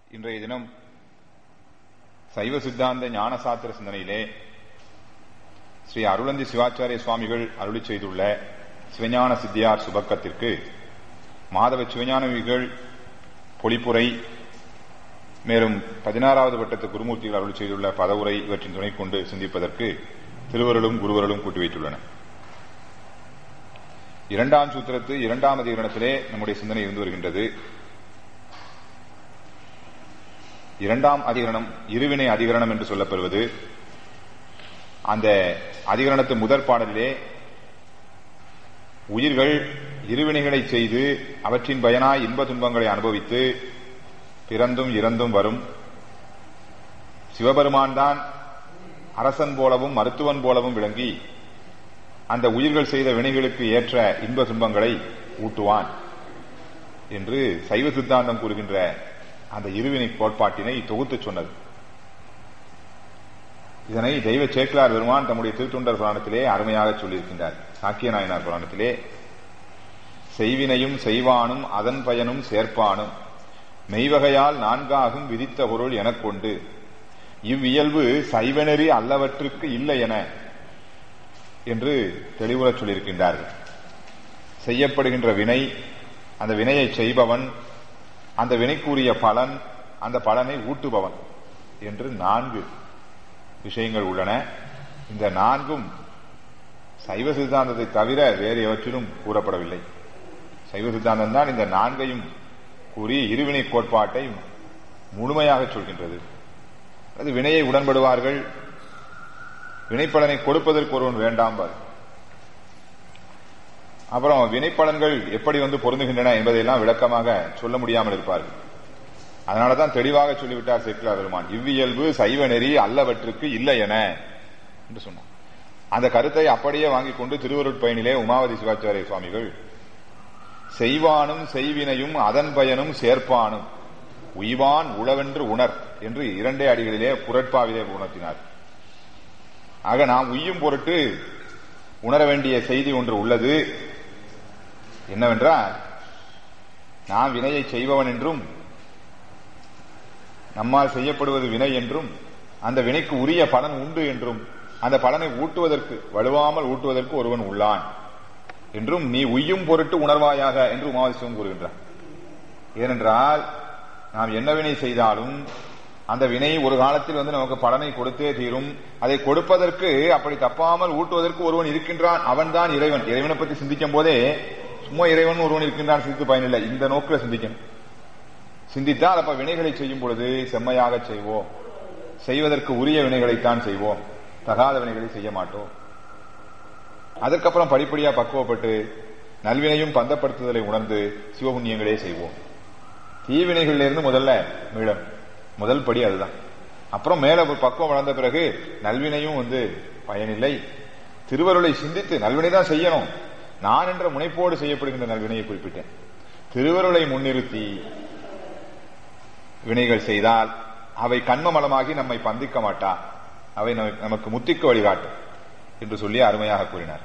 இன்றைய தினம் சைவ சித்தாந்த ஞானசாத்திர சிந்தனையிலே ஸ்ரீ அருளந்தி சிவாச்சாரிய சுவாமிகள் அருளி செய்துள்ள சிவஞான சித்தியார் சுபக்கத்திற்கு மாதவ சிவஞானவிகள் பொழிப்புரை மேலும் பதினாறாவது வட்டத்து குருமூர்த்திகள் அருள் செய்துள்ள பதவுரை இவற்றின் துணை கொண்டு சிந்திப்பதற்கு திருவருளும் குருவருளும் கூட்டி வைத்துள்ளன இரண்டாம் சூத்திரத்து இரண்டாம் அதிகரணத்திலே நம்முடைய சிந்தனை இருந்து வருகின்றது இரண்டாம் அதிகரணம் இருவினை அதிகரணம் என்று சொல்லப்படுவது அந்த அதிகரணத்து முதற் பாடலிலே உயிர்கள் இருவினைகளை செய்து அவற்றின் பயனாய் இன்ப துன்பங்களை அனுபவித்து பிறந்தும் இறந்தும் வரும் சிவபெருமான் தான் அரசன் போலவும் மருத்துவன் போலவும் விளங்கி அந்த உயிர்கள் செய்த வினைகளுக்கு ஏற்ற இன்ப துன்பங்களை ஊட்டுவான் என்று சைவ சித்தாந்தம் கூறுகின்ற அந்த இருவினை கோட்பாட்டினை தொகுத்து சொன்னது இதனை தெய்வ சேக்கலார் பெருமான் தம்முடைய திருத்தொண்டர் புராணத்திலே அருமையாக சொல்லியிருக்கின்றார் சாக்கிய நாயனார் புராணத்திலே செய்வினையும் செய்வானும் அதன் பயனும் சேர்ப்பானும் மெய்வகையால் நான்காகும் விதித்த பொருள் எனக் கொண்டு இவ்வியல்பு சைவநெறி அல்லவற்றுக்கு இல்லை என என்று தெளிவுறச் சொல்லியிருக்கின்றார்கள் செய்யப்படுகின்ற வினை அந்த வினையை செய்பவன் அந்த வினைக்குரிய பலன் அந்த பலனை ஊட்டுபவன் என்று நான்கு விஷயங்கள் உள்ளன இந்த நான்கும் சைவ சித்தாந்தத்தை தவிர வேறு எவற்றிலும் கூறப்படவில்லை சைவ சித்தாந்தம் தான் இந்த நான்கையும் கூறி இருவினை கோட்பாட்டை முழுமையாக சொல்கின்றது அது வினையை உடன்படுவார்கள் வினைப்பலனை கொடுப்பதற்கு ஒருவன் வேண்டாம்பார் அப்புறம் வினைப்பலன்கள் எப்படி வந்து பொருந்துகின்றன என்பதையெல்லாம் விளக்கமாக சொல்ல முடியாமல் இருப்பார்கள் அதனாலதான் தெளிவாக சொல்லிவிட்டார் சேக்கிலா பெருமான் இவ்வியல்பு சைவ நெறி அல்லவற்றுக்கு இல்லை என என்று சொன்னார் அந்த கருத்தை அப்படியே வாங்கிக் கொண்டு திருவருட்பயனிலே உமாவதி சிவாச்சாரிய சுவாமிகள் செய்வானும் செய்வினையும் அதன் பயனும் சேர்ப்பானும் உய்வான் உளவென்று உணர் என்று இரண்டே அடிகளிலே புரட்பாவிலே உணர்த்தினார் ஆக நாம் உய்யும் பொருட்டு உணர வேண்டிய செய்தி ஒன்று உள்ளது என்னவென்றால் நாம் வினையை செய்பவன் என்றும் நம்மால் செய்யப்படுவது வினை என்றும் அந்த வினைக்கு உரிய பலன் உண்டு என்றும் அந்த பலனை ஊட்டுவதற்கு வலுவாமல் ஊட்டுவதற்கு ஒருவன் உள்ளான் என்றும் நீ உய்யும் பொருட்டு உணர்வாயாக என்று உமாவசிவம் கூறுகின்றார் ஏனென்றால் நாம் என்ன வினை செய்தாலும் அந்த வினை ஒரு காலத்தில் வந்து நமக்கு பலனை கொடுத்தே தீரும் அதை கொடுப்பதற்கு அப்படி தப்பாமல் ஊட்டுவதற்கு ஒருவன் இருக்கின்றான் அவன் தான் இறைவன் இறைவனை பற்றி சிந்திக்கும் போதே சும்மா இறைவன் ஒருவன் இருக்கின்றான் சிந்தித்து பயனில்லை இந்த நோக்கில் சிந்திக்கணும் சிந்தித்தால் அப்ப வினைகளை செய்யும் பொழுது செம்மையாக செய்வோம் செய்வதற்கு உரிய வினைகளைத்தான் செய்வோம் தகாத வினைகளை செய்ய மாட்டோம் அதற்கப்புறம் படிப்படியா பக்குவப்பட்டு நல்வினையும் பந்தப்படுத்துதலை உணர்ந்து சிவபுண்ணியங்களே செய்வோம் தீவினைகளிலிருந்து முதல்ல மீளம் முதல் படி அதுதான் அப்புறம் மேல பக்குவம் வளர்ந்த பிறகு நல்வினையும் வந்து பயனில்லை திருவருளை சிந்தித்து நல்வினை தான் செய்யணும் நான் என்ற முனைப்போடு செய்யப்படுகின்ற நல்வினையை குறிப்பிட்டேன் திருவருளை முன்னிறுத்தி வினைகள் செய்தால் அவை கண்மமலமாகி நம்மை பந்திக்க மாட்டா அவை நமக்கு முத்திக்கு வழிகாட்டும் என்று சொல்லி அருமையாக கூறினார்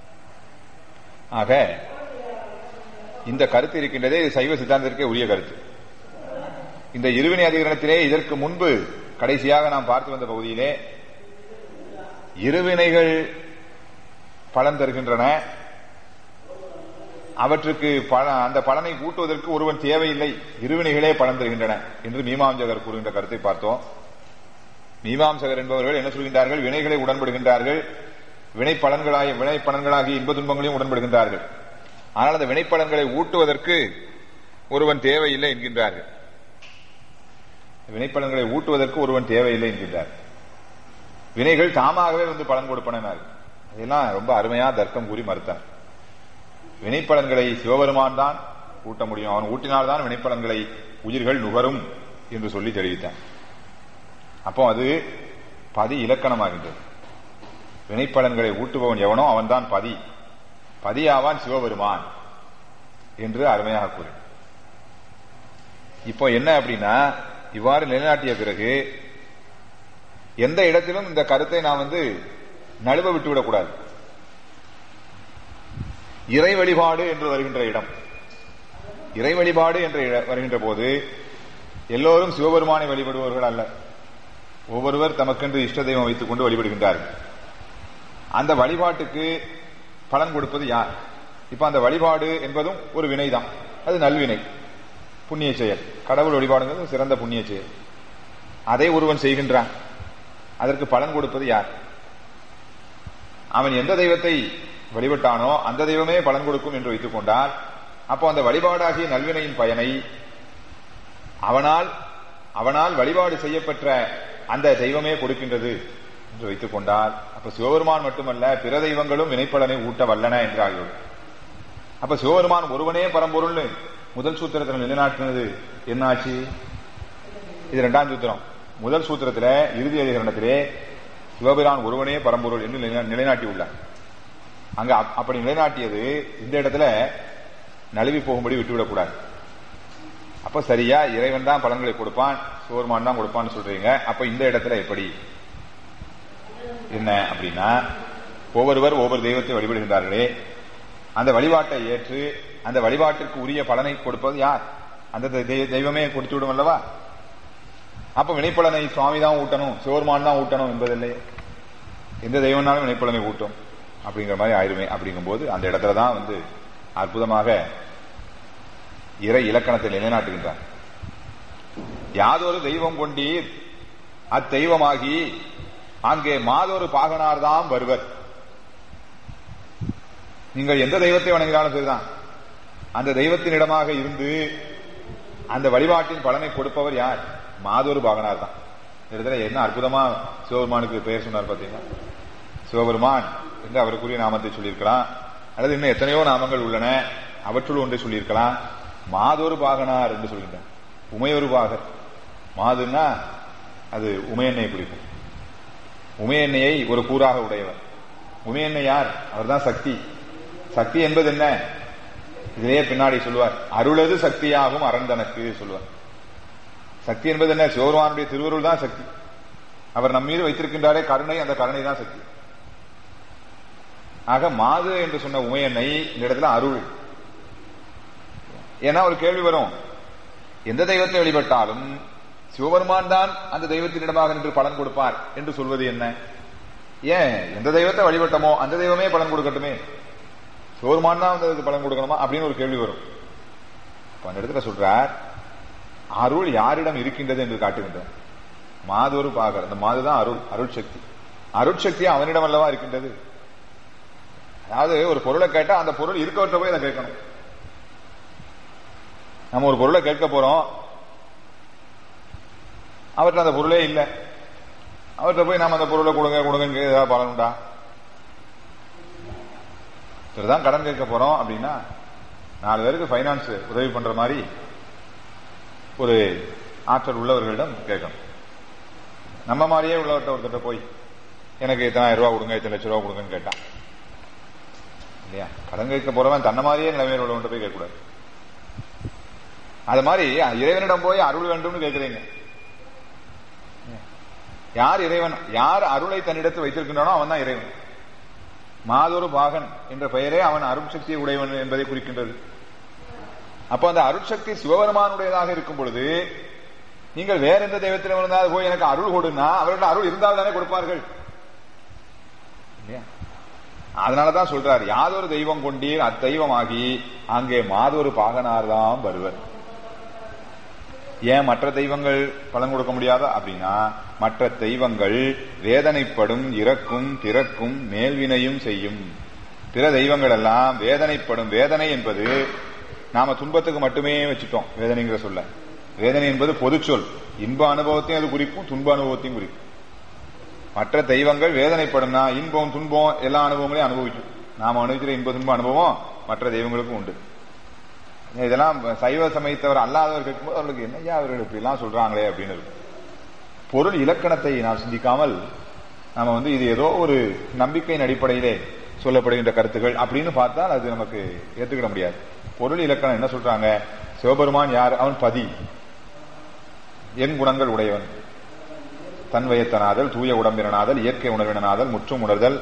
ஆக இந்த கருத்து இருக்கின்றதே சைவ சித்தாந்தத்திற்கே உரிய கருத்து இந்த இருவினை அதிகரணத்திலே இதற்கு முன்பு கடைசியாக நாம் பார்த்து வந்த பகுதியிலே இருவினைகள் பலன் தருகின்றன அவற்றுக்கு அந்த பலனை கூட்டுவதற்கு ஒருவன் தேவையில்லை இருவினைகளே பலன் தருகின்றன என்று மீமாம்சகர் கூறுகின்ற கருத்தை பார்த்தோம் மீமாம்சகர் என்பவர்கள் என்ன சொல்கின்றார்கள் வினைகளை உடன்படுகின்றார்கள் வினை பலன்களாகி வினை பலன்களாகி இன்ப துன்பங்களையும் உடன்படுகின்றார்கள் ஆனால் அந்த வினைப்பலன்களை ஊட்டுவதற்கு ஒருவன் தேவையில்லை என்கின்றார்கள் வினைப்பலன்களை ஊட்டுவதற்கு ஒருவன் தேவையில்லை என்கின்றார் வினைகள் தாமாகவே வந்து பலன் கொடுப்பன அதெல்லாம் ரொம்ப அருமையா தர்க்கம் கூறி மறுத்தார் வினைப்பலன்களை சிவபெருமான் தான் ஊட்ட முடியும் அவன் ஊட்டினால்தான் வினைப்பலன்களை உயிர்கள் நுகரும் என்று சொல்லி தெரிவித்தான் அப்போ அது பதி இலக்கணமாகின்றது வினைப்பலன்களை ஊட்டுபவன் எவனோ அவன்தான் பதி பதியாவான் சிவபெருமான் என்று அருமையாக கூறி இப்போ என்ன அப்படின்னா இவ்வாறு நிலைநாட்டிய பிறகு எந்த இடத்திலும் இந்த கருத்தை நாம் வந்து நழுவ விட்டுவிடக்கூடாது இறை வழிபாடு என்று வருகின்ற இடம் இறை வழிபாடு என்று இட- வருகின்ற போது எல்லோரும் சிவபெருமானை வழிபடுபவர்கள் அல்ல ஒவ்வொருவர் தமக்கென்று இஷ்ட தெய்வம் வைத்துக் கொண்டு வழிபடுகின்றார்கள் அந்த வழிபாட்டுக்கு பலன் கொடுப்பது யார் இப்ப அந்த வழிபாடு என்பதும் ஒரு வினைதான் அது நல்வினை புண்ணிய செயல் கடவுள் வழிபாடுங்கிறது சிறந்த புண்ணிய செயல் அதை ஒருவன் செய்கின்றான் அதற்கு பலன் கொடுப்பது யார் அவன் எந்த தெய்வத்தை வழிபட்டானோ அந்த தெய்வமே பலன் கொடுக்கும் என்று வைத்துக் கொண்டால் அப்போ அந்த வழிபாடாகிய நல்வினையின் பயனை அவனால் அவனால் வழிபாடு செய்யப்பெற்ற அந்த தெய்வமே கொடுக்கின்றது என்று வைத்துக் கொண்டால் அப்ப சிவபெருமான் மட்டுமல்ல பிற தெய்வங்களும் வினைப்பலனை ஊட்ட வல்லன என்று ஆகியோடு அப்ப சிவபெருமான் ஒருவனே பரம்பொருள்னு முதல் சூத்திரத்தில் நிலைநாட்டினது என்னாச்சு இது இரண்டாம் சூத்திரம் முதல் சூத்திரத்தில இறுதி அதிகரணத்திலே சிவபிரான் ஒருவனே பரம்பொருள் என்று நிலை- நிலைநாட்டியுள்ளார் அங்க அப்- அப்படி நிலைநாட்டியது இந்த இடத்துல நழுவி போகும்படி விட்டுவிடக்கூடாது அப்ப சரியா இறைவன் தான் பலன்களை கொடுப்பான் சிவபெருமான் தான் கொடுப்பான்னு சொல்றீங்க அப்ப இந்த இடத்துல எப்படி என்ன அப்படின்னா ஒவ்வொருவர் ஒவ்வொரு தெய்வத்தை வழிபடுகின்றார்களே அந்த வழிபாட்டை ஏற்று அந்த வழிபாட்டிற்கு உரிய பலனை கொடுப்பது யார் அந்த தெய்- தெய்வமே கொடுத்து விடும் அல்லவா அப்ப வினைப்பலனை சுவாமி தான் ஊட்டணும் சிவருமான் தான் ஊட்டணும் என்பதில்லை எந்த தெய்வம்னாலும் வினைப்பலனை ஊட்டும் அப்படிங்கிற மாதிரி ஆயிருமே அப்படிங்கும்போது அந்த இடத்துல தான் வந்து அற்புதமாக இறை இலக்கணத்தை நிலைநாட்டுகின்றார் யாதொரு தெய்வம் கொண்டீர் அத்தெய்வமாகி அங்கே மாதொரு பாகனார்தாம் வருவர் நீங்கள் எந்த தெய்வத்தை வணங்கினாலும் சரிதான் அந்த தெய்வத்தினிடமாக இருந்து அந்த வழிபாட்டின் பலனை கொடுப்பவர் யார் மாதொரு பாகனார் தான் இந்த இடத்துல என்ன அற்புதமா சிவபெருமானுக்கு பெயர் சொன்னார் பாத்தீங்கன்னா சிவபெருமான் என்று அவருக்குரிய நாமத்தை சொல்லியிருக்கலாம் அல்லது இன்னும் எத்தனையோ நாமங்கள் உள்ளன அவற்றுள் ஒன்றை சொல்லியிருக்கலாம் மாதொரு பாகனார் என்று சொல்கின்றார் உமையொரு பாகர் மாதுன்னா அது உமையெண்ணெயை குறிக்கும் உமையெண்ணெயை ஒரு கூறாக உடையவர் உமையெண்ணெய் யார் அவர்தான் சக்தி சக்தி என்பது என்ன இதிலேயே பின்னாடி சொல்லுவார் அருளது சக்தியாகும் அரந்தனுக்கு சொல்லுவார் சக்தி என்பது என்ன சிவபெருமானுடைய திருவருள் தான் சக்தி அவர் நம் மீது வைத்திருக்கின்றாரே கருணை அந்த கருணை தான் சக்தி ஆக மாது என்று சொன்ன உமையெண்ணெய் இந்த இடத்துல அருள் ஏன்னா ஒரு கேள்வி வரும் எந்த தெய்வத்தை வழிபட்டாலும் சிவபெருமான் தான் அந்த தெய்வத்தினிடமாக நின்று பலன் கொடுப்பார் என்று சொல்வது என்ன ஏன் எந்த தெய்வத்தை வழிபட்டமோ அந்த தெய்வமே பலன் கொடுக்கட்டுமே சிவபெருமான் தான் வந்து அதுக்கு பலன் கொடுக்கணுமா அப்படின்னு ஒரு கேள்வி வரும் அப்ப அந்த இடத்துல சொல்றார் அருள் யாரிடம் இருக்கின்றது என்று காட்டுகின்றார் மாதொரு பாகர் அந்த மாதுதான் அருள் அருள் சக்தி அருள் சக்தி அவனிடம் அல்லவா இருக்கின்றது அதாவது ஒரு பொருளை கேட்டா அந்த பொருள் இருக்கவற்ற போய் அதை கேட்கணும் நம்ம ஒரு பொருளை கேட்க போறோம் அவர்கிட்ட அந்த பொருளே இல்லை அவர்கிட்ட போய் நாம அந்த பொருளை கொடுங்க கொடுங்க ஏதாவது பலன் உண்டா சரிதான் கடன் கேட்க போறோம் அப்படின்னா நாலு பேருக்கு ஃபைனான்ஸ் உதவி பண்ற மாதிரி ஒரு ஆற்றல் உள்ளவர்களிடம் கேட்கணும் நம்ம மாதிரியே உள்ளவர்கிட்ட ஒருத்தர் போய் எனக்கு இத்தனாயிரம் ரூபா கொடுங்க இத்தனை லட்சம் ரூபா கொடுங்கன்னு கேட்டான் இல்லையா கடன் கேட்க போறவன் தன்ன மாதிரியே நிலைமையில் உள்ளவன்ட்ட போய் கேட்கக்கூடாது அது மாதிரி இறைவனிடம் போய் அருள் வேண்டும்னு கேட்கிறீங்க யார் இறைவன் யார் அருளை தன்னிடத்தில் வைத்திருக்கின்றானோ அவன் தான் இறைவன் மாதொரு பாகன் என்ற பெயரே அவன் அருட்சக்தியை உடையவன் என்பதை குறிக்கின்றது அப்போ அந்த அருட்சக்தி சிவபெருமானுடையதாக இருக்கும் பொழுது நீங்கள் வேற எந்த தெய்வத்திலும் இருந்தால் போய் எனக்கு அருள் கொடுன்னா அவர்கள் அருள் இருந்தால் தானே கொடுப்பார்கள் இல்லையா அதனாலதான் சொல்றார் யாதொரு தெய்வம் கொண்டீர் அத்தெய்வமாகி அங்கே மாதொரு பாகனார் தான் வருவர் ஏன் மற்ற தெய்வங்கள் பலன் கொடுக்க முடியாதா அப்படின்னா மற்ற தெய்வங்கள் வேதனைப்படும் இறக்கும் திறக்கும் மேல்வினையும் செய்யும் பிற தெய்வங்கள் எல்லாம் வேதனைப்படும் வேதனை என்பது நாம துன்பத்துக்கு மட்டுமே வச்சுட்டோம் வேதனைங்கிற சொல்ல வேதனை என்பது பொதுச்சொல் இன்ப அனுபவத்தையும் அது குறிக்கும் துன்ப அனுபவத்தையும் குறிக்கும் மற்ற தெய்வங்கள் வேதனைப்படும்னா இன்பம் துன்பம் எல்லா அனுபவங்களையும் அனுபவிக்கும் நாம அனுபவிக்கிற இன்ப துன்ப அனுபவம் மற்ற தெய்வங்களுக்கும் உண்டு இதெல்லாம் சைவ சமயத்தவர் அல்லாதவர் கேட்கும்போது அவர்களுக்கு என்னையா அவர்கள் இப்படி எல்லாம் சொல்றாங்களே அப்படின்னு இருக்கும் பொருள் இலக்கணத்தை நாம் சிந்திக்காமல் நாம வந்து இது ஏதோ ஒரு நம்பிக்கையின் அடிப்படையிலே சொல்லப்படுகின்ற கருத்துக்கள் அப்படின்னு பார்த்தால் அது நமக்கு ஏற்றுக்கிட முடியாது பொருள் இலக்கணம் என்ன சொல்றாங்க சிவபெருமான் யார் அவன் பதி என் குணங்கள் உடையவன் தன்வயத்தனாதல் தூய உடம்பினனாதல் இயற்கை உணர்வினனாதல் முற்றும் உணர்தல்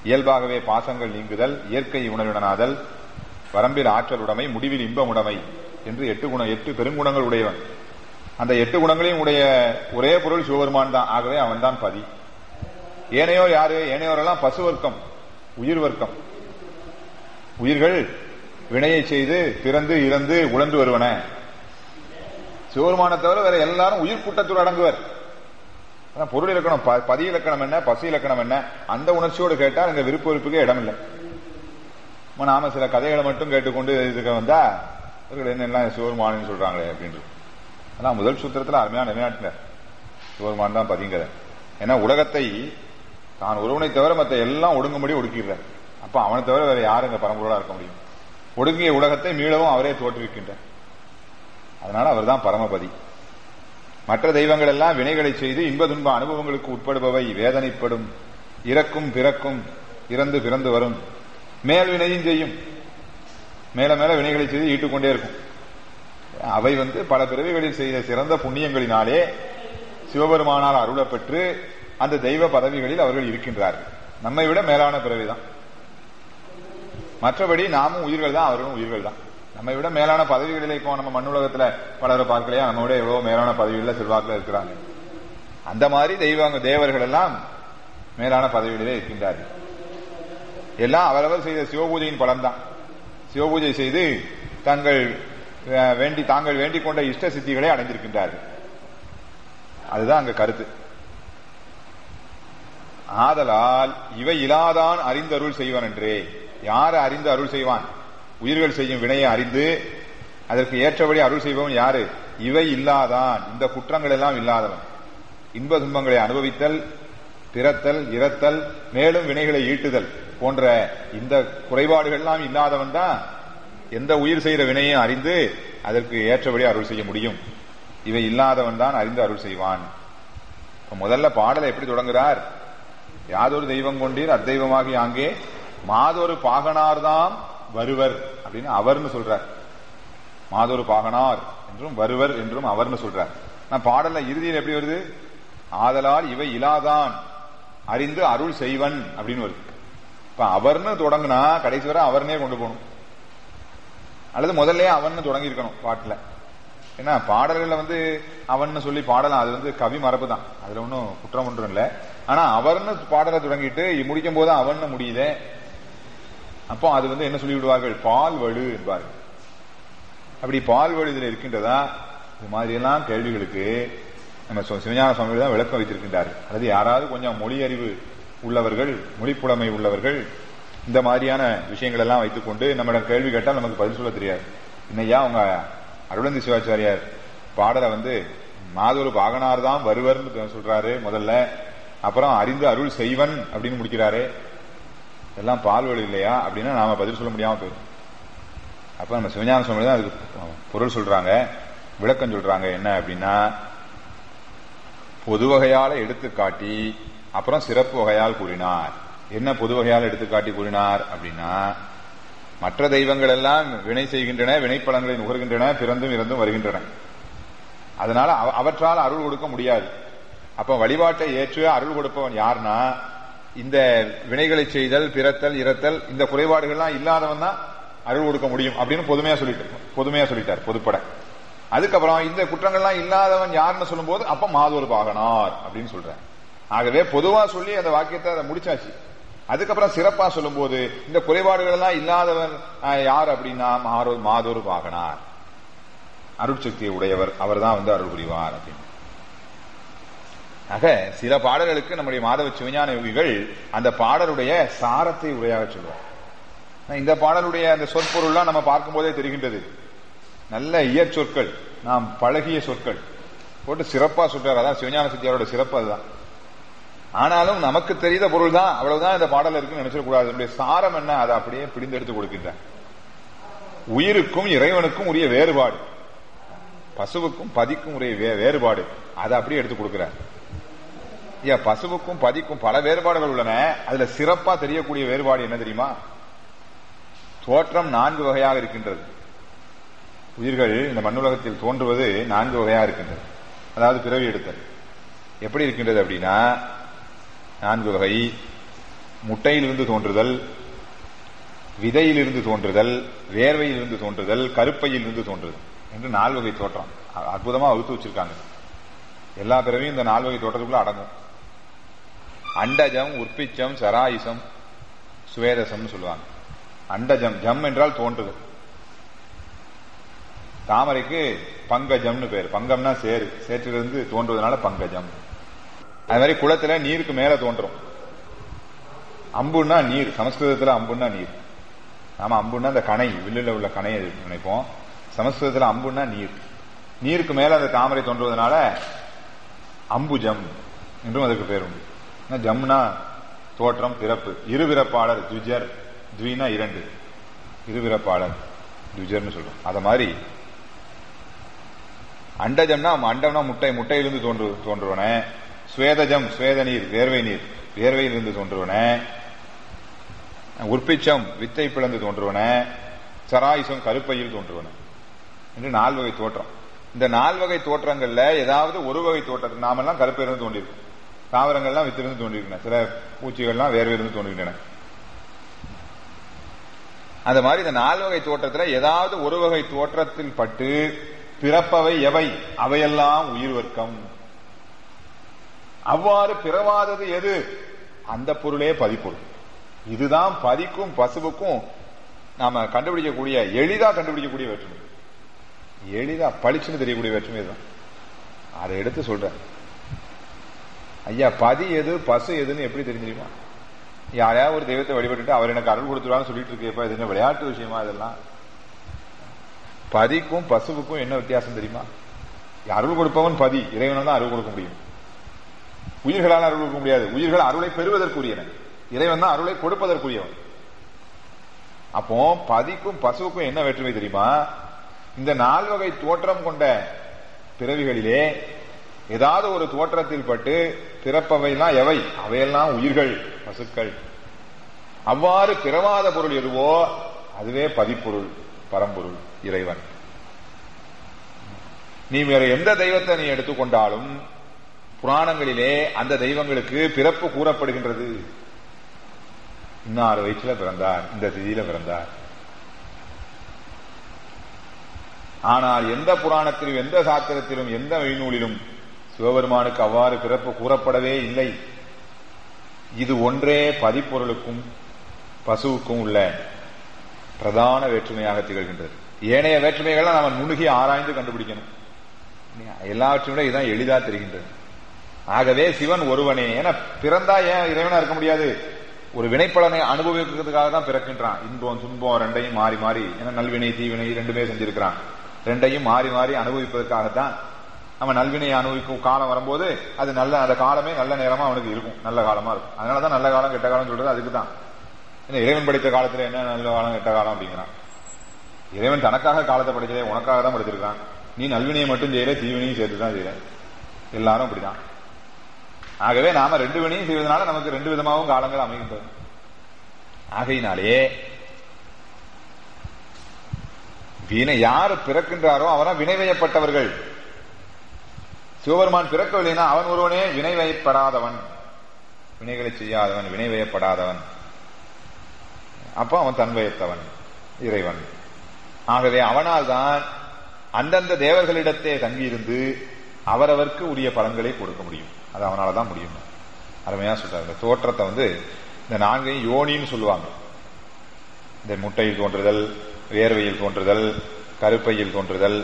இயல்பாகவே பாசங்கள் நீங்குதல் இயற்கை உணர்வினனாதல் வரம்பில் ஆற்றல் உடைமை முடிவில் இன்பம் உடைமை என்று எட்டு குணம் எட்டு பெருங்குணங்கள் உடையவன் அந்த எட்டு குணங்களையும் உடைய ஒரே பொருள் சிவபெருமான் தான் ஆகவே அவன் தான் பதி ஏனையோர் யாரு ஏனையோரெல்லாம் பசு வர்க்கம் உயிர் வர்க்கம் உயிர்கள் வினையை செய்து பிறந்து இறந்து உழன்று வருவன சிவபெருமானை தவிர வேற எல்லாரும் உயிர் கூட்டத்தோடு அடங்குவர் அதான் பொருள் இலக்கணம் ப- பதி இலக்கணம் என்ன பசு இலக்கணம் என்ன அந்த உணர்ச்சியோடு கேட்டால் அங்க விருப்ப வெறுப்புக்கே இடம் இல்லை நம்ம நாம சில கதைகளை மட்டும் கேட்டுக்கொண்டு இதுக்கு வந்தா இவர்கள் என்ன எல்லாம் சிவபெருமானு சொல்றாங்களே அப்படின்னு ஆனா முதல் சூத்திரத்துல அருமையா நிலைநாட்டினார் சிவபெருமான் தான் பதிங்கத ஏன்னா உலகத்தை தான் ஒருவனை தவிர மற்ற எல்லாம் ஒடுங்கும்படி ஒடுக்கிடுறார் அப்ப அவனை தவிர வேற யாருங்க பரம்பொருளா இருக்க முடியும் ஒடுங்கிய உலகத்தை மீளவும் அவரே தோற்றுவிக்கின்றார் அதனால அவர்தான் பரமபதி மற்ற தெய்வங்கள் எல்லாம் வினைகளை செய்து இன்ப துன்ப அனுபவங்களுக்கு உட்படுபவை வேதனைப்படும் இறக்கும் பிறக்கும் இறந்து பிறந்து வரும் மேல் வினையும் செய்யும் மேல மேல வினைகளை செய்து ஈட்டுக்கொண்டே இருக்கும் அவை வந்து பல பிறவிகளில் செய்த சிறந்த புண்ணியங்களினாலே சிவபெருமானால் அருளப்பெற்று அந்த தெய்வ பதவிகளில் அவர்கள் இருக்கின்றார்கள் நம்மை விட மேலான பிறவிதான் மற்றபடி நாமும் உயிர்கள் தான் அவர்களும் உயிர்கள் தான் நம்மை விட மேலான பதவிகளில் இப்போ நம்ம மண்ணுலகத்துல பலரை பார்க்கலையா நம்ம விட எவ்வளவு மேலான பதவிகளில் செல்வாக்கில் இருக்கிறாங்க அந்த மாதிரி தெய்வங்க தேவர்கள் எல்லாம் மேலான பதவிகளிலே இருக்கின்றார்கள் எல்லாம் அவரவர் செய்த சிவபூஜையின் பலன்தான் சிவபூஜை செய்து தங்கள் அஹ், வேண்டி தாங்கள் வேண்டிக் கொண்ட இஷ்ட சித்திகளை அடைந்திருக்கின்றார்கள் அதுதான் அங்க கருத்து ஆதலால் இவை இலாதான் அறிந்தருள் செய்வன் என்றே யார் அறிந்து அருள் செய்வான் உயிர்கள் செய்யும் வினையை அறிந்து அதற்கு ஏற்றபடி அருள் செய்பவன் யாரு இவை இல்லாதான் இந்த குற்றங்கள் எல்லாம் இல்லாதவன் இன்ப துன்பங்களை அனுபவித்தல் பிறத்தல் இறத்தல் மேலும் வினைகளை ஈட்டுதல் போன்ற இந்த குறைபாடுகள் எல்லாம் இல்லாதவன் தான் எந்த உயிர் செய்கிற வினையும் அறிந்து அதற்கு ஏற்றபடி அருள் செய்ய முடியும் இவை இல்லாதவன் தான் அறிந்து அருள் செய்வான் இப்ப முதல்ல பாடலை எப்படி தொடங்குறார் யாதொரு தெய்வம் கொண்டீர் அத்தெய்வமாகி அங்கே மாதொரு பாகனார்தாம் வருவர் அப்படின்னு அவர்னு சொல்றார் மாதொரு பாகனார் என்றும் வருவர் என்றும் அவர்னு சொல்றார் நான் பாடல்ல இறுதியில் எப்படி வருது ஆதலால் இவை இலாதான் அறிந்து அருள் செய்வன் அப்படின்னு வருது இப்ப அவர்னு தொடங்குனா கடைசி வரை அவர்னே கொண்டு போகணும் அல்லது முதல்லயே அவன்னு தொடங்கி இருக்கணும் பாட்டுல ஏன்னா பாடல்கள்ல வந்து அவன்னு சொல்லி பாடலாம் அது வந்து கவி மரபு தான் அதுல ஒன்றும் குற்றம் ஒன்றும் இல்லை ஆனா அவர்னு பாடலை தொடங்கிட்டு முடிக்கும் போது அவன்னு முடியுதே அப்போ அது வந்து என்ன சொல்லி விடுவார்கள் பால் வலு என்பார்கள் அப்படி பால் வலு இதுல இருக்கின்றதா இது மாதிரி எல்லாம் கேள்விகளுக்கு நம்ம சிவ- சிவஞான சுவாமிகள் தான் விளக்கம் வைத்திருக்கின்றார்கள் அல்லது யாராவது கொஞ்சம் மொழி அறிவு உள்ளவர்கள் மொழிப்புலமை உள்ளவர்கள் இந்த மாதிரியான விஷயங்கள் எல்லாம் வைத்துக்கொண்டு நம்மிடம் கேள்வி கேட்டால் நமக்கு பதில் சொல்ல தெரியாது இன்னையா அவங்க அருளந்தி சிவாச்சாரியார் பாடலை வந்து மாதொரு பாகனார் தான் வருவர்னு சொல்றாரு முதல்ல அப்புறம் அறிந்து அருள் செய்வன் அப்படின்னு முடிக்கிறாரு எல்லாம் பால்வழி இல்லையா அப்படின்னா நாம பதில் சொல்ல முடியாம போயிடும் அப்ப நம்ம சிவஞான சுவாமி தான் அதுக்கு பொருள் சொல்றாங்க விளக்கம் சொல்றாங்க என்ன அப்படின்னா பொது வகையால எடுத்து காட்டி அப்புறம் சிறப்பு வகையால் கூறினார் என்ன பொது வகையால் எடுத்து காட்டி கூறினார் அப்படின்னா மற்ற தெய்வங்கள் எல்லாம் வினை செய்கின்றன வினைப்பலன்களை நுகர்கின்றன பிறந்தும் இறந்தும் வருகின்றன அதனால அவ- அவற்றால் அருள் கொடுக்க முடியாது அப்ப வழிபாட்டை ஏற்று அருள் கொடுப்பவன் யாருன்னா இந்த வினைகளை செய்தல் பிறத்தல் இறத்தல் இந்த குறைபாடுகள்லாம் இல்லாதவன் தான் அருள் கொடுக்க முடியும் அப்படின்னு பொதுமையா சொல்லிட்டு பொதுமையா சொல்லிட்டார் பொதுப்பட அதுக்கப்புறம் இந்த குற்றங்கள்லாம் இல்லாதவன் யாருன்னு சொல்லும்போது அப்ப மாதொரு பாகனார் அப்படின்னு சொல்றார் ஆகவே பொதுவா சொல்லி அந்த வாக்கியத்தை அதை முடிச்சாச்சு அதுக்கப்புறம் சிறப்பா சொல்லும்போது இந்த குறைபாடுகள் எல்லாம் இல்லாதவன் அஹ், யார் அப்படின்னா மாறோ- மாதொரு பாகனார் அருட்சக்தியை உடையவர் அவர் தான் வந்து அருள் புரிவார் அப்படின்னு ஆக சில பாடல்களுக்கு நம்முடைய மாதவ சிவஞான யோகிகள் அந்த பாடலுடைய சாரத்தை உரையாக சொல்வார் ஆனா, இந்த பாடலுடைய அந்த சொற்பொருள்லாம் நம்ம பார்க்கும்போதே தெரிகின்றது நல்ல இயற் சொற்கள் நாம் பழகிய சொற்கள் போட்டு சிறப்பா சொல்றாரு அதான் சிவஞான சித்தியாரோட சிறப்பு அதுதான் ஆனாலும் நமக்கு தெரிந்த பொருள் தான் அவ்வளவுதான் இந்த பாடல் இருக்குன்னு நினைச்சிடக்கூடாது அதனுடைய சாரம் என்ன அதை அப்படியே பிடிந்தெடுத்து கொடுக்கின்றார் உயிருக்கும் இறைவனுக்கும் உரிய வேறுபாடு பசுவுக்கும் பதிக்கும் உரிய வே- வேறுபாடு அதை அப்படியே எடுத்து கொடுக்கிறார் ஐயா பசுவுக்கும் பதிக்கும் பல வேறுபாடுகள் உள்ளன அதுல சிறப்பா தெரியக்கூடிய வேறுபாடு என்ன தெரியுமா தோற்றம் நான்கு வகையாக இருக்கின்றது உயிர்கள் இந்த மண்ணுலகத்தில் தோன்றுவது நான்கு வகையாக இருக்கின்றது அதாவது பிறவி எடுத்தல் எப்படி இருக்கின்றது அப்படின்னா நான்கு வகை முட்டையிலிருந்து தோன்றுதல் விதையிலிருந்து தோன்றுதல் வேர்வையிலிருந்து தோன்றுதல் கருப்பையிலிருந்து தோன்றுதல் என்று நால்வகை தோற்றம் அ- அற்புதமா வகுத்து வச்சிருக்காங்க எல்லா பிறவையும் இந்த நால்வகை தோற்றத்துக்குள்ள அடங்கும் அண்டஜம் உற்பிச்சம் சராயுசம் சுவேதசம்னு சொல்லுவாங்க அண்டஜம் ஜம் என்றால் தோன்றுதல் தாமரைக்கு பங்கஜம்னு பேர் பங்கம்னா சேரு சேற்றிலிருந்து தோன்றுவதனால பங்கஜம் அது மாதிரி குளத்துல நீருக்கு மேல தோன்றும் அம்புன்னா நீர் சமஸ்கிருதத்துல அம்புன்னா நீர் நாம அம்புன்னா அந்த கணை வில்லுல உள்ள கணையை நினைப்போம் சமஸ்கிருதத்துல அம்புன்னா நீர் நீருக்கு மேல அந்த தாமரை தோன்றுவதனால அம்புஜம் என்றும் அதுக்கு பேர் உண்டு ஆனா ஜம்னா தோற்றம் பிறப்பு இருபிறப்பாளர் துஜர் த்வினா இரண்டு இருபிறப்பாளர் துஜர்னு சொல்றோம் அத மாதிரி அண்டஜம்னா அண்டம்னா முட்டை முட்டையிலிருந்து தோன்று தோன்றுவன சுவேதஜம் சுவேத நீர் வேர்வை நீர் வேர்வையிலிருந்து தோன்றுவன உற்பிச்சம் வித்தை பிளந்து தோன்றுவன சராயுசம் கருப்பையில் தோன்றுவன என்று நால்வகை தோற்றம் இந்த நால்வகை தோற்றங்கள்ல ஏதாவது ஒரு வகை தோற்றம் நாமெல்லாம் கருப்பையிலிருந்து தோன்றியிருக்கும் தாவரங்கள்லாம் வித்திலிருந்து தோன்றியிருக்கின்றன சில பூச்சிகள்லாம் வேர்வையிலிருந்து தோன்றுகின்றன அந்த மாதிரி இந்த நால்வகை தோற்றத்துல ஏதாவது ஒரு வகை தோற்றத்தில் பட்டு பிறப்பவை எவை அவையெல்லாம் உயிர் வர்க்கம் அவ்வாறு பிறவாதது எது அந்த பொருளே பதிப்பொருள் இதுதான் பதிக்கும் பசுவுக்கும் நாம கண்டுபிடிக்கக்கூடிய எளிதா கண்டுபிடிக்கக்கூடிய வேற்றுமை எளிதா பளிச்சுன்னு தெரியக்கூடிய வேற்றுமை இதுதான் அதை எடுத்து சொல்றேன் ஐயா பதி எது பசு எதுன்னு எப்படி தெரிஞ்சிருமா யாரையாவது ஒரு தெய்வத்தை வழிபட்டுட்டு அவர் எனக்கு அருள் கொடுத்துருவான்னு சொல்லிட்டு இருக்கேப்பா இது என்ன விளையாட்டு விஷயமா இதெல்லாம் பதிக்கும் பசுவுக்கும் என்ன வித்தியாசம் தெரியுமா அருள் கொடுப்பவன் பதி இறைவனால் தான் அருள் கொடுக்க முடியும் உயிர்களால் அருள் கொடுக்க முடியாது உயிர்கள் அருளை பெறுவதற்குரியன இறைவன் தான் அருளை கொடுப்பதற்குரியவன் அப்போ பதிக்கும் பசுவுக்கும் என்ன வேற்றுமை தெரியுமா இந்த நால்வகை தோற்றம் கொண்ட பிறவிகளிலே ஏதாவது ஒரு தோற்றத்தில் பட்டு பிறப்பவைலாம் எவை அவையெல்லாம் உயிர்கள் பசுக்கள் அவ்வாறு பிறவாத பொருள் எதுவோ அதுவே பதிப்பொருள் பரம்பொருள் இறைவன் நீ வேற எந்த தெய்வத்தை நீ எடுத்துக்கொண்டாலும் புராணங்களிலே அந்த தெய்வங்களுக்கு பிறப்பு கூறப்படுகின்றது இன்னாறு வயிற்றுல பிறந்தார் இந்த திதியில பிறந்தார் ஆனால் எந்த புராணத்திலும் எந்த சாத்திரத்திலும் எந்த வழிநூலிலும் சிவபெருமானுக்கு அவ்வாறு பிறப்பு கூறப்படவே இல்லை இது ஒன்றே பதிப்பொருளுக்கும் பசுவுக்கும் உள்ள பிரதான வேற்றுமையாக திகழ்கின்றது ஏனைய வேற்றுமைகளை நாம நுணுகி ஆராய்ந்து கண்டுபிடிக்கணும் எல்லாவற்றையும் விட இதுதான் எளிதா தெரிகின்றது ஆகவே சிவன் ஒருவனே ஏன்னா பிறந்தா ஏன் இறைவனா இருக்க முடியாது ஒரு வினைப்பலனை அனுபவிக்கிறதுக்காக தான் பிறக்கின்றான் இன்பம் துன்பம் ரெண்டையும் மாறி மாறி ஏன்னா நல்வினை தீவினை ரெண்டுமே செஞ்சிருக்கிறான் ரெண்டையும் மாறி மாறி அனுபவிப்பதற்காகத்தான் அவன் நல்வினையை அனுபவிக்கும் காலம் வரும்போது அது நல்ல அந்த காலமே நல்ல நேரமா அவனுக்கு இருக்கும் நல்ல காலமா இருக்கும் அதனாலதான் நல்ல காலம் கெட்ட காலம் சொல்றது அதுக்கு தான் ஏன்னா இறைவன் படித்த காலத்துல என்ன நல்ல காலம் கெட்ட காலம் அப்படிங்கிறான் இறைவன் தனக்காக காலத்தை படிச்சதே உனக்காக தான் படிச்சிருக்கான் நீ நல்வினையை மட்டும் செய்யற தீவினையும் சேர்த்து தான் செய்யற எல்லாரும் அப்படிதான் ஆகவே நாம ரெண்டு வினையும் செய்வதனால நமக்கு ரெண்டு விதமாகவும் காலங்கள் அமைகின்றது ஆகையினாலே வினை யார் பிறக்கின்றாரோ அவனா வினை வயப்பட்டவர்கள் சிவபெருமான் பிறக்கவில்லைனா அவன் ஒருவனே வினை வயப்படாதவன் வினைகளை செய்யாதவன் வினை வயப்படாதவன் அப்ப அவன் தன்வயத்தவன் இறைவன் ஆகவே அவனால் தான் அந்தந்த தேவர்களிடத்தே தங்கியிருந்து அவரவருக்கு உரிய பலன்களை கொடுக்க முடியும் அது அவனால தான் முடியும் அருமையா சொல்றாரு இந்த தோற்றத்தை வந்து இந்த நான்கையும் யோனின்னு சொல்லுவாங்க இந்த முட்டையில் தோன்றுதல் வேர்வையில் தோன்றுதல் கருப்பையில் தோன்றுதல்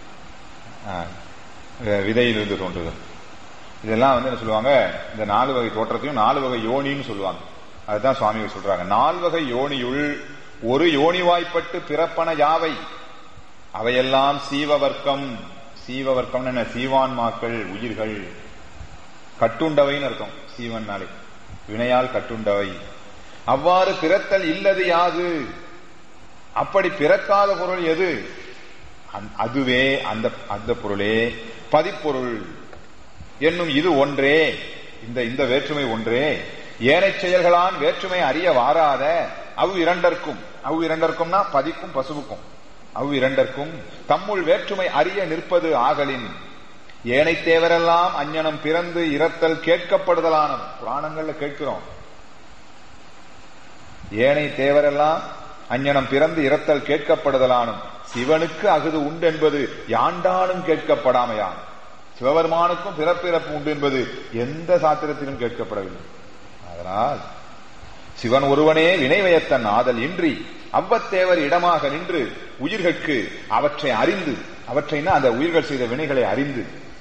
விதையிலிருந்து தோன்றுதல் இதெல்லாம் வந்து என்ன சொல்லுவாங்க இந்த நாலு வகை தோற்றத்தையும் நாலு வகை யோனின்னு சொல்லுவாங்க அதுதான் சுவாமிகள் சொல்றாங்க நால்வகை யோனியுள் ஒரு யோனி வாய்ப்பட்டு பிறப்பன யாவை அவையெல்லாம் சீவவர்க்கம் சீவவர்க்கம் என்ன சீவான்மாக்கள் உயிர்கள் கட்டுண்டவைன்னு அர்த்தம் சீவன் நாளை வினையால் கட்டுண்டவை அவ்வாறு பிறத்தல் இல்லது யாது அப்படி பிறக்காத பொருள் எது அதுவே அந்த அந்த பொருளே பதிப்பொருள் என்னும் இது ஒன்றே இந்த இந்த வேற்றுமை ஒன்றே ஏனை செயல்களான் வேற்றுமை அறிய வாராத அவ் இரண்டற்கும் அவ் இரண்டற்கும்னா பதிக்கும் பசுவுக்கும் அவ் இரண்டற்கும் தம்முள் வேற்றுமை அறிய நிற்பது ஆகலின் ஏனை தேவரெல்லாம் அஞ்ஞனம் பிறந்து இறத்தல் கேட்கப்படுதலான புராணங்கள்ல கேட்கிறோம் ஏனை தேவரெல்லாம் அஞ்ஞனம் பிறந்து இறத்தல் கேட்கப்படுதலானும் சிவனுக்கு அகுது உண்டு என்பது யாண்டானும் கேட்கப்படாமையான் சிவபெருமானுக்கும் பிறப்பிறப்பு உண்டு என்பது எந்த சாத்திரத்திலும் கேட்கப்படவில்லை அதனால் சிவன் ஒருவனே வினைவயத்தன் ஆதல் இன்றி அவ்வத்தேவர் இடமாக நின்று உயிர்கட்கு அவற்றை அறிந்து அவற்றைனா அந்த உயிர்கள் செய்த வினைகளை அறிந்து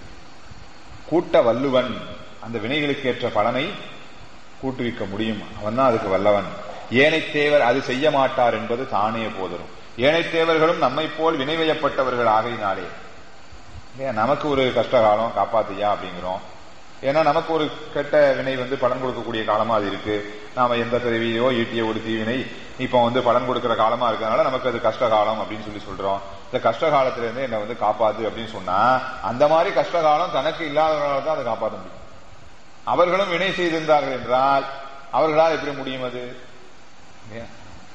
கூட்ட வல்லுவன் அந்த வினைகளுக்கு ஏற்ற பலனை கூட்டுவிக்க முடியும் அவன் தான் அதுக்கு வல்லவன் ஏனைத்தேவர் அது செய்ய மாட்டார் என்பது தானே போதரும் ஏனைத்தேவர்களும் நம்மை போல் வினைவயப்பட்டவர்கள் ஆகையினாலே இல்லையா நமக்கு ஒரு கஷ்ட காலம் காப்பாத்தியா அப்படிங்கிறோம் ஏன்னா நமக்கு ஒரு கெட்ட வினை வந்து பலன் கொடுக்கக்கூடிய காலமா அது இருக்கு நாம எந்த பிறவியோ ஈட்டிய ஒரு தீவினை இப்ப வந்து பலன் கொடுக்கிற காலமா இருக்கிறதுனால நமக்கு அது கஷ்ட காலம் அப்படின்னு சொல்லி சொல்றோம் இந்த கஷ்ட காலத்துல இருந்து என்னை வந்து காப்பாத்து அப்படின்னு சொன்னா அந்த மாதிரி கஷ்ட காலம் தனக்கு இல்லாதவர்களால் தான் அதை காப்பாற்ற முடியும் அவர்களும் வினை செய்திருந்தார்கள் என்றால் அவர்களால் எப்படி முடியும் அது இல்லையா?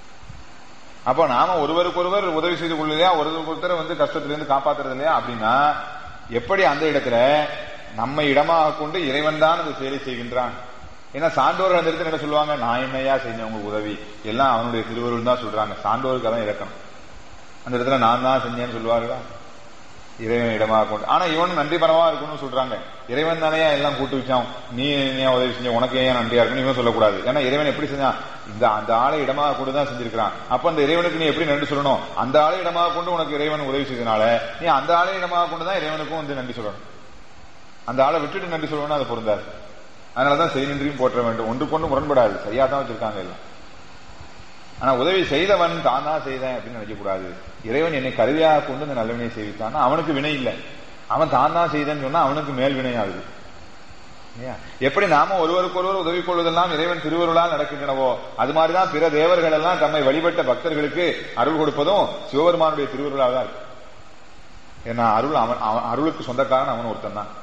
அப்போ நாம ஒருவருக்கொருவர் உதவி செய்து கொள்ளலையா ஒருவருக்கு ஒருத்தர் வந்து கஷ்டத்திலிருந்து காப்பாத்துறது இல்லையா அப்படின்னா எப்படி அந்த இடத்துல நம்மை இடமாக கொண்டு இறைவன் தான் அந்த செயலை செய்கின்றான் ஏன்னா சான்றோர்கள் அந்த இடத்துல என்ன சொல்லுவாங்க நான் என்னையா செஞ்சேன் உங்களுக்கு உதவி எல்லாம் அவனுடைய திருவருள் தான் சொல்றாங்க சான்றோருக்கு அதான் இலக்கணம் அந்த இடத்துல நான் தான் செஞ்சேன்னு சொல்லுவார்களா இறைவன் இடமாக கொண்டு ஆனா இவனும் நன்றி பரவா இருக்கணும்னு சொல்றாங்க இறைவன் தானே எல்லாம் கூட்டு வச்சான் நீ நீ உதவி செஞ்ச உனக்கு ஏன் நன்றியா இருக்கணும் இவன் சொல்லக்கூடாது ஏன்னா இறைவன் எப்படி செஞ்சான் இந்த அந்த ஆளை இடமாக கொண்டு தான் செஞ்சிருக்கிறான் அப்ப அந்த இறைவனுக்கு நீ எப்படி நன்றி சொல்லணும் அந்த ஆளை இடமாக கொண்டு உனக்கு இறைவன் உதவி செய்தனால நீ அந்த ஆளை இடமாக கொண்டு தான் இறைவனுக்கும் வந்து நன்றி சொல்லணும் அந்த ஆளை விட்டுட்டு நன்றி சொல்லணும்னா அது பொருந்தாது அதனாலதான் செய் நன்றியும் போற்ற வேண்டும் ஒன்று கொண்டு முரண்படாது சரியா தான் வச்சிருக்காங்க எல்லாம் ஆனா உதவி செய்தவன் தான் தான் செய்தேன் அப்படின்னு நினைக்க கூடாது இறைவன் என்னை கருவியாக கொண்டு இந்த நல்ல வினையை செய்வித்தான் அவனுக்கு வினை இல்லை அவன் தான் தான் செய்தேன்னு சொன்னா அவனுக்கு மேல் வினை ஆகுது இல்லையா? எப்படி நாம ஒருவருக்கு ஒருவர் உதவி கொள்வதெல்லாம் இறைவன் திருவருளால் நடக்கின்றனவோ அது மாதிரிதான் பிற தேவர்கள் எல்லாம் தம்மை வழிபட்ட பக்தர்களுக்கு அருள் கொடுப்பதும் சிவபெருமானுடைய திருவருளாக தான் இருக்கு ஏன்னா அருள் அவன் அவன் அருளுக்கு சொந்தக்காரன் அவன் ஒருத்தன் தான்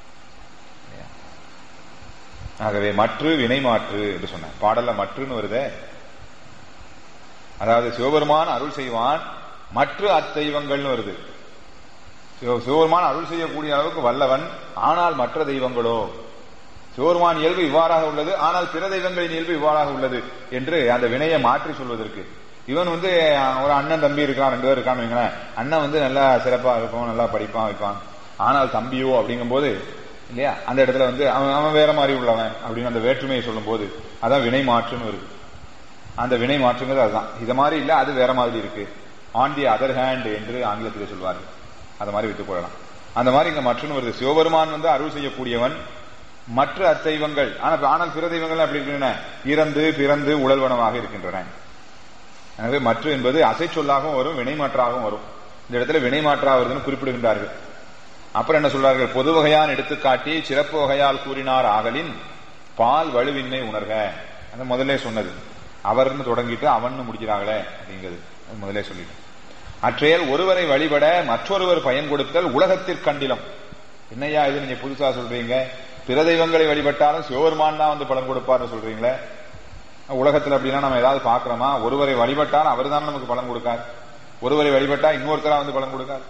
ஆகவே மற்று வினை மாற்று என்று சொன்ன பாடல்ல மற்றுன்னு வருதே அதாவது சிவபெருமான் அருள் செய்வான் மற்ற அத்தெய்வங்கள்னு வருது சிவ- சிவபெருமான் அருள் செய்யக்கூடிய அளவுக்கு வல்லவன் ஆனால் மற்ற தெய்வங்களோ சிவபெருமான் இயல்பு இவ்வாறாக உள்ளது ஆனால் பிற தெய்வங்களின் இயல்பு இவ்வாறாக உள்ளது என்று அந்த வினையை மாற்றி சொல்வதற்கு இவன் வந்து அஹ், ஒரு அண்ணன் தம்பி இருக்கான் ரெண்டு பேர் இருக்கான்னு வைங்களேன் அண்ணன் வந்து நல்லா சிறப்பா இருக்கும் நல்லா படிப்பான் வைப்பான் ஆனால் தம்பியோ அப்படிங்கும்போது இல்லையா அந்த இடத்துல வந்து அவன் அவன் வேற மாதிரி உள்ளவன் அப்படின்னு அந்த வேற்றுமையை சொல்லும்போது அதான் வினை மாற்றுன்னு வருது அந்த வினை மாற்றுங்கிறது அதுதான் இது மாதிரி இல்ல அது வேற மாதிரி இருக்கு ஆன் தி அதர் ஹேண்ட் என்று ஆங்கிலத்தில் சொல்வார்கள் அதை மாதிரி விட்டுக் கொள்ளலாம் அந்த மாதிரி இங்க மற்றொன்று வருது சிவபெருமான் வந்து அருள் செய்யக்கூடியவன் மற்ற அத்தெய்வங்கள் ஆனால் ஆனால் பிற தெய்வங்கள் அப்படி இருக்கின்றன இறந்து பிறந்து உழல்வனமாக இருக்கின்றன எனவே மற்ற என்பது அசை சொல்லாகவும் வரும் வினைமாற்றாகவும் வரும் இந்த இடத்துல வினைமாற்றா வருதுன்னு குறிப்பிடுகின்றார்கள் அப்புறம் என்ன சொல்றார்கள் பொது வகையான் எடுத்துக்காட்டி சிறப்பு வகையால் கூறினார் ஆகலின் பால் வலுவின்மை உணர்க அந்த முதல்ல சொன்னது அவர்னு தொடங்கிட்டு அவன்னு முடிக்கிறாங்களே அப்படிங்கிறது அது முதல்ல சொல்லிட்டேன் அற்றையல் ஒருவரை வழிபட மற்றொருவர் பயன் கொடுத்தல் உலகத்திற்கண்டிலம் என்னையா இது நீங்க புதுசா சொல்றீங்க பிற தெய்வங்களை வழிபட்டாலும் சிவபெருமான் தான் வந்து பலன் கொடுப்பார்னு சொல்றீங்களே உலகத்துல அப்படின்னா நம்ம ஏதாவது பாக்குறோமா ஒருவரை வழிபட்டால் அவர் தான் நமக்கு பலன் கொடுக்கார் ஒருவரை வழிபட்டா இன்னொருத்தரா வந்து பலன் கொடுக்கார்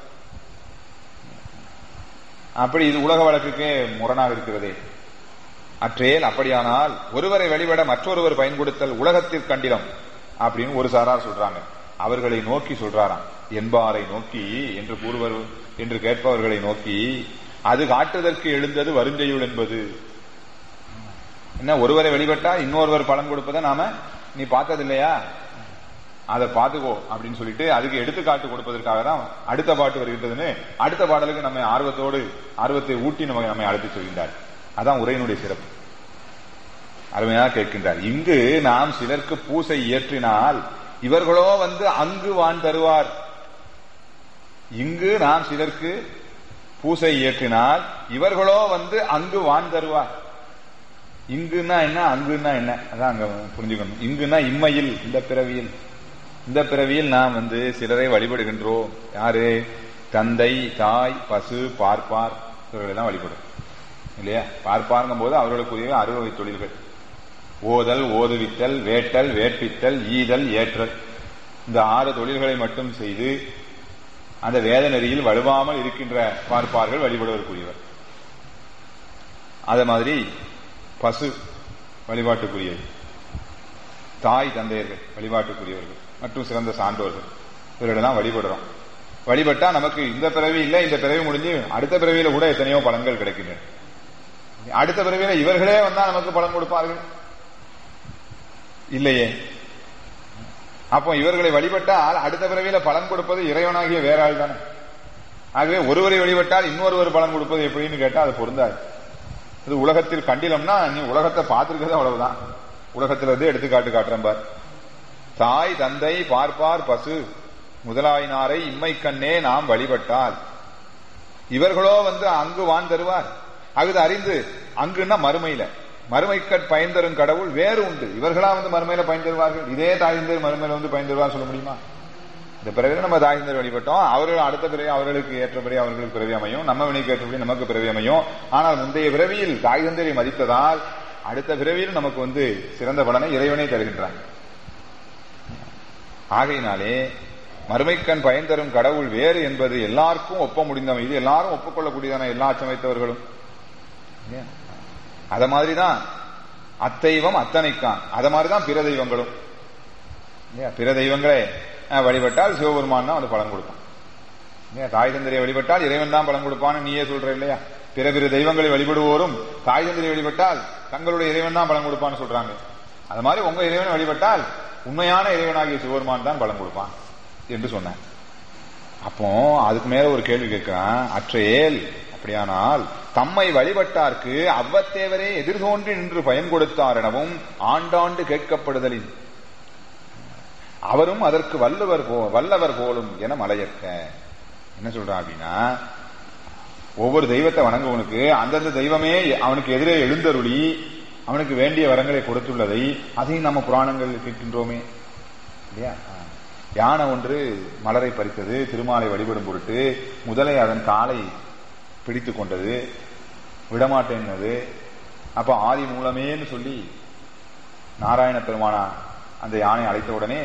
அப்படி இது உலக வழக்குக்கே முரணாக இருக்கிறதே அற்றேல் அப்படியானால் ஒருவரை வழிபட மற்றொருவர் பயன் கொடுத்தல் உலகத்திற்கண்டிலம் அப்படின்னு ஒரு சாரார் சொல்றாங்க அவர்களை நோக்கி சொல்றாராம் என்பாரை நோக்கி என்று கூறுவர் என்று கேட்பவர்களை நோக்கி அது காட்டுதற்கு எழுந்தது வருஞ்செயுள் என்பது என்ன ஒருவரை வழிபட்டா இன்னொருவர் பலன் கொடுப்பதை நாம நீ பார்த்தது இல்லையா அதை பார்த்துக்கோ அப்படின்னு சொல்லிட்டு அதுக்கு எடுத்துக்காட்டு கொடுப்பதற்காக தான் அடுத்த பாட்டு வருகின்றதுன்னு அடுத்த பாடலுக்கு நம்ம ஆர்வத்தோடு ஆர்வத்தை ஊட்டி நம்ம நம்மை அழைத்து சொல்கின்றார் அதான் உரையினுடைய சிறப்பு அருமையாக கேட்கின்றார் இங்கு நாம் சிலருக்கு பூசை இயற்றினால் இவர்களோ வந்து அங்கு வான் தருவார் இங்கு நாம் சிலருக்கு பூசை இயற்றினால் இவர்களோ வந்து அங்கு வான் தருவார் இங்குன்னா என்ன அங்குன்னா என்ன அதான் அங்க புரிஞ்சுக்கணும் இங்குன்னா இம்மையில் இந்த பிறவியில் இந்த பிறவியில் நாம் வந்து சிலரை வழிபடுகின்றோம் யாரு தந்தை தாய் பசு பார்ப்பார் இவர்களை தான் வழிபடும் இல்லையா பார்ப்பார்ங்கும் போது அவர்களுக்குரிய அறுவகை தொழில்கள் ஓதல் ஓதுவித்தல் வேட்டல் வேட்பித்தல் ஈதல் ஏற்றல் இந்த ஆறு தொழில்களை மட்டும் செய்து அந்த வேத நெறியில் வலுவாமல் இருக்கின்ற பார்ப்பார்கள் வழிபடுவதற்குரியவர் அதே மாதிரி பசு வழிபாட்டுக்குரியது தாய் தந்தையர்கள் வழிபாட்டுக்குரியவர்கள் மற்றும் சிறந்த சான்றோர்கள் இவர்களெல்லாம் வழிபடுறோம் வழிபட்டா நமக்கு இந்த பிறவி இல்ல இந்த பிறவி முடிஞ்சு அடுத்த பிறவியில கூட எத்தனையோ பலன்கள் கிடைக்கின்றன அடுத்த பிறவியில இவர்களே வந்தா நமக்கு பலன் கொடுப்பார்கள் இல்லையே அப்போ இவர்களை வழிபட்டால் அடுத்த பிறவியில பலன் கொடுப்பது இறைவனாகிய வேற ஆள் தானே ஆகவே ஒருவரை வழிபட்டால் இன்னொருவர் பலன் கொடுப்பது எப்படின்னு கேட்டா அது பொருந்தாது இது உலகத்தில் கண்டிலம்னா நீ உலகத்தை பார்த்திருக்கிறது அவ்வளவுதான் உலகத்துல இருந்து எடுத்துக்காட்டு காட்டுறேன் பார் தாய் தந்தை பார்ப்பார் பசு முதலாயினாரை இம்மை கண்ணே நாம் வழிபட்டால் இவர்களோ வந்து அங்கு வான் தருவார் அகுது அறிந்து அங்குன்னா மறுமையில மறுமைக்கட் பயன் தரும் கடவுள் வேறு உண்டு இவர்களா வந்து மறுமையில பயன் தருவார்கள் இதே தாய்ந்தர் மறுமையில வந்து பயன் தருவார் சொல்ல முடியுமா இந்த பிறவில நம்ம தாய்ந்தர் வழிபட்டோம் அவர்கள் அடுத்த பிறவி அவர்களுக்கு ஏற்றபடி அவர்களுக்கு பிறவி அமையும் நம்ம வினைக்கு ஏற்றபடி நமக்கு பிறவி அமையும் ஆனால் முந்தைய பிறவியில் தாய்தந்தரை மதித்ததால் அடுத்த பிறவியில் நமக்கு வந்து சிறந்த பலனை இறைவனை தருகின்றான் ஆகையினாலே மறுமைக்கண் பயன் தரும் கடவுள் வேறு என்பது எல்லாருக்கும் ஒப்ப முடிந்தவன் இது எல்லாரும் ஒப்புக்கொள்ளக்கூடியதான எல்லா அச்சமைத்தவர்களும் அத மாதிரிதான் அத்தெய்வம் அத்தனைக்கான் அத மாதிரிதான் பிற தெய்வங்களும் பிற தெய்வங்களை வழிபட்டால் சிவபெருமான் தான் வந்து பலன் கொடுப்பான் தாய் தந்திரியை வழிபட்டால் இறைவன் தான் பலன் கொடுப்பான்னு நீயே சொல்ற இல்லையா பிற பிற தெய்வங்களை வழிபடுவோரும் தாய் தந்திரியை வழிபட்டால் தங்களுடைய இறைவன் தான் பலன் கொடுப்பான்னு சொல்றாங்க அது மாதிரி உங்க இறைவனை வழிபட்டால் உண்மையான இறைவனாகிய சிவபெருமான் தான் பலன் கொடுப்பான் என்று சொன்னேன் அப்போ அதுக்கு மேல ஒரு கேள்வி கேட்கிறான் அற்றையேல் அப்படியானால் தம்மை வழிபட்டார்க்கு அவ்வத்தேவரே எதிர்தோன்றி நின்று பயன் கொடுத்தார் எனவும் ஆண்டாண்டு கேட்கப்படுதலின் அவரும் அதற்கு வல்லவர் போ வல்லவர் போலும் என மலையற்க என்ன சொல்றான் அப்படின்னா ஒவ்வொரு தெய்வத்தை வணங்குவனுக்கு அந்தந்த தெய்வமே அவனுக்கு எதிரே எழுந்தருளி அவனுக்கு வேண்டிய வரங்களை கொடுத்துள்ளதை அதையும் நம்ம புராணங்கள் கேட்கின்றோமே இல்லையா யானை ஒன்று மலரை பறித்தது திருமாலை வழிபடும் பொருட்டு முதலை அதன் காலை பிடித்து கொண்டது விடமாட்டேன்னது அப்ப ஆதி மூலமேன்னு சொல்லி நாராயண பெருமானா அந்த யானை அழைத்த உடனே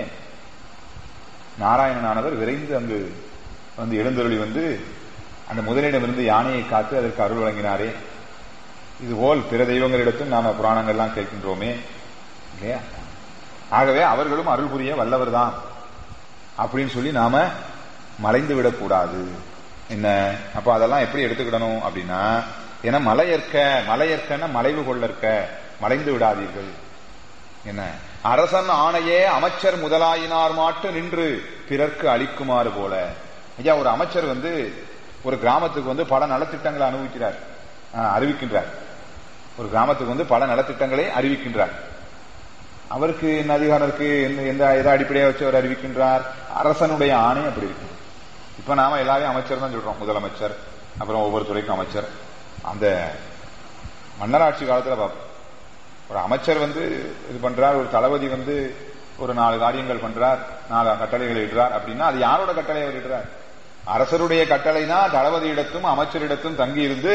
நாராயணனானவர் விரைந்து அங்கு வந்து எழுந்தருளி வந்து அந்த முதலிடமிருந்து யானையை காத்து அதற்கு அருள் வழங்கினாரே இதுபோல் பிற தெய்வங்களிடத்தும் நாம புராணங்கள்லாம் கேட்கின்றோமே இல்லையா ஆகவே அவர்களும் அருள் புரிய வல்லவர் தான் அப்படின்னு சொல்லி நாம மலைந்து விடக்கூடாது என்ன அப்ப அதெல்லாம் எப்படி எடுத்துக்கிடணும் அப்படின்னா ஏன்னா மலையற்க மலையற்கன்னா மலைவு கொள்ளற்க மலைந்து விடாதீர்கள் என்ன அரசன் ஆணையே அமைச்சர் முதலாயினார் மாட்டு நின்று பிறர்க்கு அளிக்குமாறு போல ஐயா ஒரு அமைச்சர் வந்து ஒரு கிராமத்துக்கு வந்து பல நலத்திட்டங்களை அனுபவிக்கிறார் அறிவிக்கின்றார் ஒரு கிராமத்துக்கு வந்து பல நலத்திட்டங்களை அறிவிக்கின்றார் அவருக்கு என்ன அதிகாரம் இருக்கு எந்த எதை அடிப்படையாக வச்சு அவர் அறிவிக்கின்றார் அரசனுடைய ஆணை அப்படி இருக்கு இப்ப நாம எல்லாரையும் அமைச்சர் தான் சொல்றோம் முதலமைச்சர் அப்புறம் ஒவ்வொரு துறைக்கும் அமைச்சர் அந்த மன்னராட்சி காலத்துல பார்ப்போம் ஒரு அமைச்சர் வந்து இது பண்றார் ஒரு தளபதி வந்து ஒரு நாலு காரியங்கள் பண்றார் நாலு கட்டளைகள் இடுறார் அப்படின்னா அது யாரோட கட்டளை அவர் இடுறார் அரசருடைய கட்டளை தான் தளபதியிடத்தும் அமைச்சரிடத்தும் தங்கி இருந்து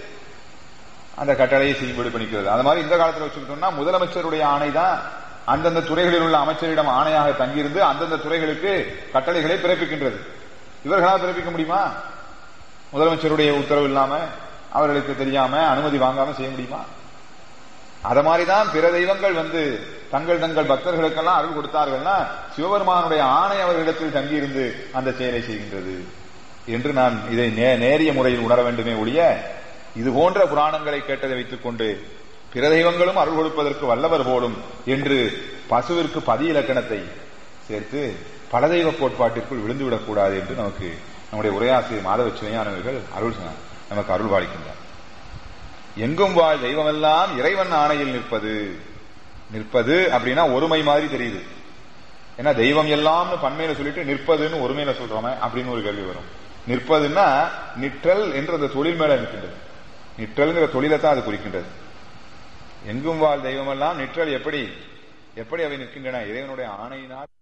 அந்த கட்டளையை செய்யும்படி பண்ணிக்கிறது அது மாதிரி இந்த காலத்தில் வச்சுக்கிட்டோம்னா முதலமைச்சருடைய ஆணை தான் அந்தந்த துறைகளில் உள்ள அமைச்சரிடம் ஆணையாக தங்கியிருந்து அந்தந்த துறைகளுக்கு கட்டளைகளை பிறப்பிக்கின்றது இவர்களால் பிறப்பிக்க முடியுமா முதலமைச்சருடைய உத்தரவு இல்லாம அவர்களுக்கு தெரியாம அனுமதி வாங்காம செய்ய முடியுமா அத மாதிரிதான் பிற தெய்வங்கள் வந்து தங்கள் தங்கள் பக்தர்களுக்கெல்லாம் அருள் கொடுத்தார்கள்னா சிவபெருமானுடைய ஆணை அவர்களிடத்தில் தங்கியிருந்து அந்த செயலை செய்கின்றது என்று நான் இதை நேரிய முறையில் உணர வேண்டுமே ஒழிய இது போன்ற புராணங்களை கேட்டதை வைத்துக் கொண்டு பிற தெய்வங்களும் அருள் கொடுப்பதற்கு வல்லவர் போலும் என்று பசுவிற்கு பதி இலக்கணத்தை சேர்த்து பல தெய்வ கோட்பாட்டிற்குள் விழுந்துவிடக் கூடாது என்று நமக்கு நம்முடைய உரையாசிரியர் மாதவ சிவையானவர்கள் அருள் நமக்கு அருள் பாலிக்கின்றார் எங்கும் வாழ் தெய்வமெல்லாம் இறைவன் ஆணையில் நிற்பது நிற்பது அப்படின்னா ஒருமை மாதிரி தெரியுது ஏன்னா தெய்வம் எல்லாம்னு பன்மையில சொல்லிட்டு நிற்பதுன்னு ஒருமையில சொல்றோமே அப்படின்னு ஒரு கேள்வி வரும் நிற்பதுன்னா நிற்றல் என்ற அந்த தொழில் மேல நிற்கின்றது நிற்றல்ங்கிற தொழிலை தான் அது குறிக்கின்றது எங்கும் வாழ் தெய்வமெல்லாம் நிற்றல் எப்படி எப்படி அவை நிற்கின்றன இறைவனுடைய ஆணையினால்